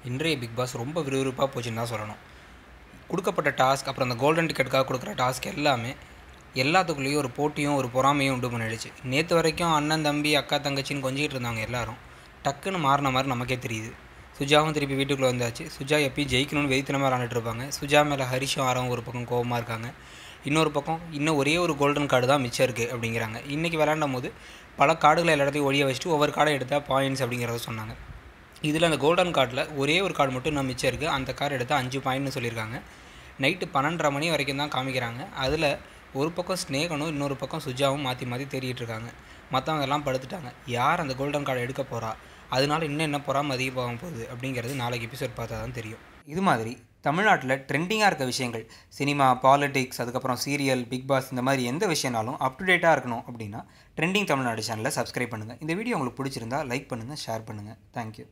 இன்றைய big pass ரொம்ப விறுவிறுப்பாக போச்சுன்னு தான் சொல்லணும் கொடுக்கப்பட்ட டாஸ்க் அப்புறம் அந்த கோல்டன் டிக்கெட்டுக்காக கொடுக்குற டாஸ்க் எல்லாமே எல்லாத்துக்குள்ளேயும் ஒரு போட்டியும் ஒரு பொறாமையும் உண்டு பண்ணிடுச்சு நேற்று வரைக்கும் அண்ணன் தம்பி அக்கா தங்கச்சின்னு கொஞ்சிக்கிட்டு இருந்தாங்க எல்லாரும் டக்குன்னு மாறின மாதிரி நமக்கே தெரியுது சுஜாவும் திருப்பி வீட்டுக்குள்ளே வந்தாச்சு சுஜா எப்பயும் ஜெயிக்கணும்னு வெயித்தனமாக விளாண்டுட்டு இருப்பாங்க சுஜா மேலே ஹரிஷும் ஆரவும் ஒரு பக்கம் கோவமாக இருக்காங்க இன்னொரு பக்கம் இன்னும் ஒரே ஒரு கோல்டன் கார்டு தான் மிச்சம் இருக்குது அப்படிங்கிறாங்க இன்றைக்கி விளாண்டும் போது பல கார்டுகளை எல்லா இடத்தையும் ஒழிய வச்சுட்டு ஒவ்வொரு கார்டை எடுத்தால் பாயிண்ட்ஸ் அப்படிங்கிறத சொன்னாங்க இதில் அந்த கோல்டன் கார்டில் ஒரே ஒரு கார்டு மட்டும் இன்னும் மிச்சம் இருக்குது அந்த கார்டு எடுத்தால் அஞ்சு பாயிண்ட்னு சொல்லியிருக்காங்க நைட்டு பன்னெண்டரை மணி வரைக்கும் தான் காமிக்கிறாங்க அதில் ஒரு பக்கம் ஸ்னேகனும் இன்னொரு பக்கம் சுஜாவும் மாற்றி மாற்றி தேடிட்டு இருக்காங்க மற்றவங்க எல்லாம் படுத்துட்டாங்க யார் அந்த கோல்டன் கார்டை எடுக்க போகிறா அதனால இன்னும் என்ன பொறாம அதிகமாக போகுது அப்படிங்கிறது நாளைக்கு எபிசோட் பார்த்தா தான் தெரியும் இது மாதிரி தமிழ்நாட்டில் ட்ரெண்டிங்காக இருக்க விஷயங்கள் சினிமா பாலிடிக்ஸ் அதுக்கப்புறம் சீரியல் பிக் பாஸ் இந்த மாதிரி எந்த விஷயம்னாலும் அப் டு டேட்டாக இருக்கணும் அப்படின்னா ட்ரெண்டிங் தமிழ்நாடு சேனலை சப்ஸ்கிரைப் பண்ணுங்கள் இந்த வீடியோ உங்களுக்கு பிடிச்சிருந்தா லைக் பண்ணுங்கள் ஷேர் பண்ணுங்கள் தேங்க்யூ